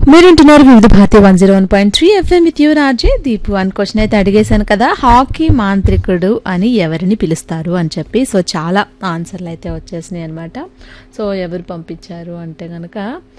మీరుంటున్నారు Vividh Bharati one zero one point three FM with your RJ Deepu one question అయితే అడిగేశాను కదా hockey మాంత్రికుడు అని ఎవరిని పిలుస్తారు అని చెప్పి సో చాలా ఆన్సర్లు అయితే వచ్చేసినాయి అనమాట సో ఎవరు పంపించారు అంటే కనుక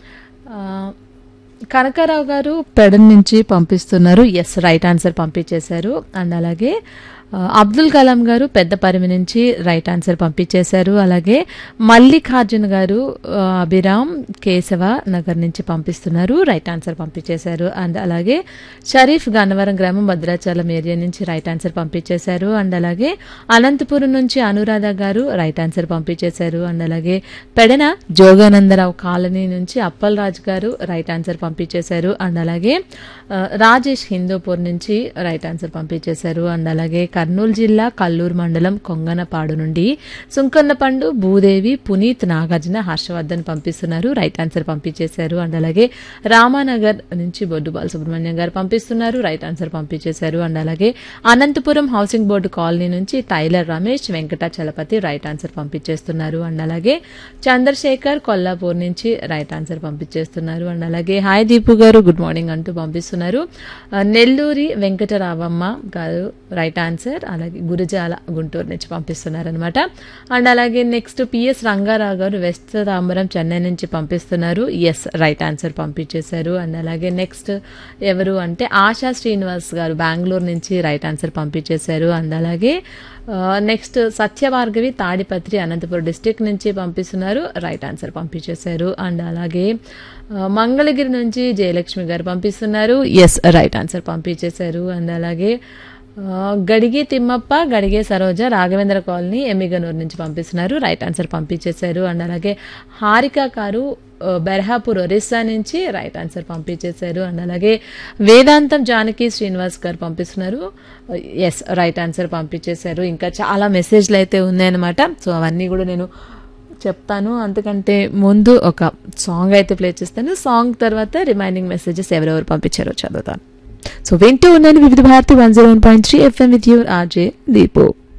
కనకారావు గారు పెడన్ నుంచి పంపిస్తున్నారు ఎస్ రైట్ ఆన్సర్ పంపించేశారు అండ్ అలాగే ఆ, అబ్దుల్ కలాం గారు పెద్ద పరిమి నుంచి రైట్ ఆన్సర్ పంపించేశారు అలాగే మల్లికార్జున్ గారు ఆ, అభిరామ్ కేశవ నగర్ నుంచి పంపిస్తున్నారు రైట్ ఆన్సర్ పంపించేశారు అండ్ అలాగే షరీఫ్ గన్నవరం గ్రామం భద్రాచలం ఏరియా నుంచి రైట్ ఆన్సర్ పంపించేశారు అండ్ అలాగే అనంతపురం నుంచి అనురాధ గారు రైట్ ఆన్సర్ పంపించేశారు అండ్ అలాగే పెడన జోగానందరావు కాలనీ నుంచి అప్పల్ రాజ్ గారు రైట్ ఆన్సర్ పంపించేశారు అండ్ అలాగే ఆ, రాజేష్ హిందూపూర్ నుంచి రైట్ ఆన్సర్ పంపించేశారు అండ్ అలాగే కర్నూలు జిల్లా కల్లూరు మండలం కొంగనపాడు నుండి సుంకన్నపండు భూదేవి పునీత్ నాగార్జున హర్షవర్ధన్ పంపిస్తున్నారు రైట్ ఆన్సర్ పంపించేశారు అండ్ అలాగే రామానగర్ నుంచి బొడ్డు బాలసుబ్రహ్మణ్యం గారు పంపిస్తున్నారు రైట్ ఆన్సర్ పంపించేశారు అండ్ అలాగే అనంతపురం హౌసింగ్ బోర్డు కాలనీ నుంచి tailor Ramesh Venkata Chalapathi right answer పంపించేస్తున్నారు అండ్ అలాగే చంద్రశేఖర్ కొల్లాపూర్ నుంచి రైట్ ఆన్సర్ పంపించేస్తున్నారు అండ్ అలాగే hi Deepu garu good morning అంటూ పంపిస్తున్నారు ఆ, నెల్లూరి వెంకటరావమ్మ గారు రైట్ ఆన్సర్ అలాగే గురజాల గుంటూరు నుంచి పంపిస్తున్నారు అనమాట అండ్ అలాగే నెక్స్ట్ పిఎస్ రంగారావు గారు వెస్ట్ తాంబరం చెన్నై నుంచి పంపిస్తున్నారు ఎస్ రైట్ ఆన్సర్ పంపించేశారు అండ్ అలాగే నెక్స్ట్ ఎవరు అంటే ఆశా శ్రీనివాస్ గారు బెంగళూరు నుంచి రైట్ ఆన్సర్ పంపించేశారు అండ్ అలాగే నెక్స్ట్ సత్యభార్గవి తాడిపత్రి అనంతపురం డిస్టిక్ నుంచి పంపిస్తున్నారు రైట్ ఆన్సర్ పంపించేశారు అండ్ అలాగే ఆ, మంగళగిరి నుంచి జయలక్ష్మి గారు పంపిస్తున్నారు ఎస్ రైట్ ఆన్సర్ పంపించేశారు అండ్ అలాగే ఆ, గడిగే తిమ్మప్ప గడిగే సరోజ రాఘవేంద్ర కాలనీ ఎమ్మిగనూరు నుంచి పంపిస్తున్నారు రైట్ ఆన్సర్ పంపించేశారు అండ్ అలాగే హారిక గారు ఆ, బెర్హాపూర్ ఒరిస్సా నుంచి రైట్ ఆన్సర్ పంపించేశారు అండ్ అలాగే వేదాంతం జానకి శ్రీనివాస్ గారు పంపిస్తున్నారు ఎస్ రైట్ ఆన్సర్ పంపించేశారు ఇంకా చాలా మెసేజ్లు అయితే ఉన్నాయన్నమాట సో అవన్నీ కూడా నేను చెప్తాను అంతకంటే ముందు ఒక సాంగ్ అయితే ప్లే చేస్తాను సాంగ్ తర్వాత రిమైనింగ్ మెసేజెస్ ఎవరెవరు పంపించారో చదువుతాను సో వింటూ ఉన్నాను Vividh Bharati one zero one point three FM with your RJ Deepu